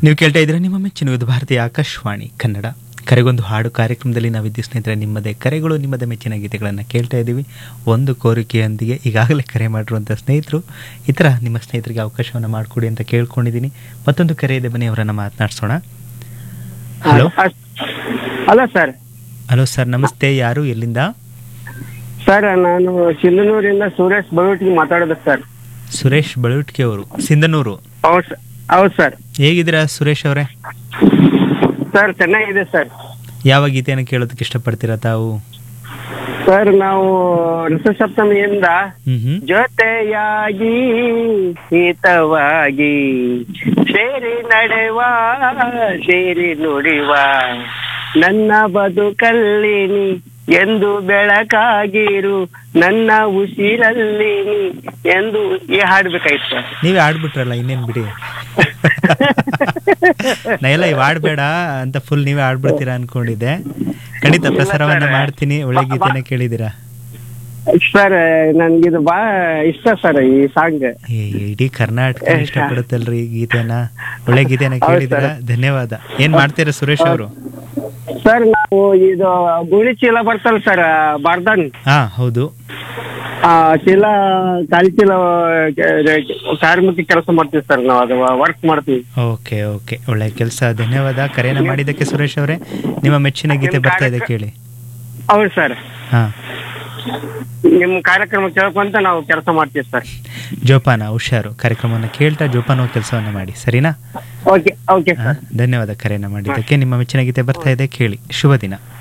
ನೀವು ಕೇಳ್ತಾ ಇದ್ರೆ ನಿಮ್ಮ ಮೆಚ್ಚಿನ ವಿವಿಧ ಭಾರತೀಯ ಆಕಾಶವಾಣಿ ಕನ್ನಡ ಕರೆಗೊಂದು ಹಾಡು ಕಾರ್ಯಕ್ರಮದಲ್ಲಿ ನಾವಿದ್ದೀವಿ ಸ್ನೇಹಿತರೆ ನಿಮ್ಮದೇ ಕರೆಗಳು ನಿಮ್ಮದೇ ಮೆಚ್ಚಿನ ಗೀತೆಗಳನ್ನು ಕೇಳ್ತಾ ಇದ್ದೀವಿ ಒಂದು ಕೋರಿಕೆಯೊಂದಿಗೆ ಈಗಾಗಲೇ ಕರೆ ಮಾಡಿರುವಂಥ ಸ್ನೇಹಿತರು ಈ ಥರ ನಿಮ್ಮ ಸ್ನೇಹಿತರಿಗೆ ಅವಕಾಶವನ್ನು ಮಾಡಿಕೊಡಿ ಅಂತ ಕೇಳ್ಕೊಂಡಿದ್ದೀನಿ ಮತ್ತೊಂದು ಕರೆ ಇದೆ ಬನ್ನಿ ಅವರನ್ನು ಮಾತನಾಡಿಸೋಣ hello hello sir hello sir ನಮಸ್ತೆ ಯಾರು ಎಲ್ಲಿಂದ ಸರ್ ನಾನು ಸಿಂಧನೂರಿಂದ ಸುರೇಶ್ ಬಳುಟಿಗೆ ಮಾತಾಡೋದು ಸರ್ ಸುರೇಶ್ ಬಳುಟ್ಕೆ ಅವರು ಸಿಂಧನೂರು ಹೌದು ಸರ್ ಹೌದು ಸರ್ ಹೇಗಿದ್ದೀರಾ ಸುರೇಶ್ ಅವರೇ ಸರ್ ಚೆನ್ನಾಗಿದೆ ಸರ್ ಯಾವ ಗೀತೆಯನ್ನು ಕೇಳೋದಕ್ಕೆ ಇಷ್ಟಪಡ್ತೀರಾ ತಾವು ಸರ್ ನಾವು ರಥಸಪ್ತಮಿಯಿಂದ ಹ್ಮ್ ಹ್ಮ್ ಜೊತೆಯಾಗಿ ಹಿತವಾಗಿ ಸೇರಿ ನಡೆವ ಸೇರಿ ನುಡಿವ ನನ್ನ ಬದುಕಲ್ಲಿ ನೀ ಎಂದು ಬೆಳಕಾಗಿರು ನನ್ನ ಉಸಿರಲ್ಲಿ ನೀ ಎಂದು ಈ ಹಾಡ್ಬೇಕಾಯ್ತು ಸರ್ ನೀವೇ ಆಡ್ಬಿಟ್ರಲ್ಲ ಇನ್ನೇನ್ ಬಿಡಿ ನಾ ಎಲ್ಲ ಇವ್ ಆಡ್ಬೇಡ ಅಂತ ಫುಲ್ ನೀವೇ ಆಡ್ಬಿಡ್ತೀರಾ ಅನ್ಕೊಂಡಿದ್ದೆ ಖಂಡಿತ ಪ್ರಸಾರವನ್ನ ಮಾಡ್ತೀನಿ ಒಳ್ಳೆ ಗೀತೆನ ಕೇಳಿದೀರಾ ಸರ್ ನನ್ಗಿದು ಬಾ ಇಷ್ಟ ಸರ್ ಈ ಸಾಂಗ್ ಏ, ಇಡೀ ಕರ್ನಾಟಕ ಇಷ್ಟಪಡುತ್ತಲ್ರಿ ಈ ಗೀತೆನ ಒಳ್ಳೆ ಗೀತೆನ ಹೌದು ಕೇಳಿದಿರಾ ಧನ್ಯವಾದ ಏನ್ ಮಾಡ್ತೀರಾ ಸುರೇಶ್ ಅವರು ಸರ್ ನಾವು ಇದು ಗುಳಿ ಚೀಲ ಬರ್ತಲ್ಲ ಸರ್ ಬಾರ್ದನ್ ಹಾ ಹೌದು ಆ ಚೀಲ ಖಾಲಿ ಚೀಲ ಕಾರ್ಮಿಕ ಕೆಲಸ ಮಾಡ್ತೀವಿ ಸರ್ ನಾವು ಅದು ವರ್ಕ್ ಮಾಡ್ತೀವಿ ಓಕೆ ಓಕೆ ಒಳ್ಳೆ ಕೆಲಸ ಧನ್ಯವಾದ ಕರೆನ ಮಾಡಿದ್ದಕ್ಕೆ ಸುರೇಶ್ ಅವರೇ ನಿಮ್ಮ ಮೆಚ್ಚಿನ ಗೀತೆ ನಿಮ್ ಬರ್ತಾ ಇದೆ ಕಾರ್ಯಕ್ರಮ- ಕೇಳಿ ಹೌದು ಸರ್ ಹಾ ನಿಮ್ ಕಾರ್ಯಕ್ರಮ ಕೇಳ್ಕೊಂತ ನಾವು ಕೆಲಸ ಮಾಡ್ತೀವಿ ಸರ್ ಜೋಪಾನ ಹುಷಾರು ಕಾರ್ಯಕ್ರಮವನ್ನು ಕೇಳ್ತಾ ಜೋಪಾನ ಕೆಲಸವನ್ನ ಮಾಡಿ ಸರಿನಾ ಓಕೆ ಓಕೆ ಹಾ, ಸರ್ ಧನ್ಯವಾದ ಕರೆಯನ್ನ ಮಾಡಿದ್ದಕ್ಕೆ ನಿಮ್ಮ ಮೆಚ್ಚಿನ ಗೀತೆ ಬರ್ತಾ ಇದೆ ಕೇಳಿ ಶುಭ ದಿನ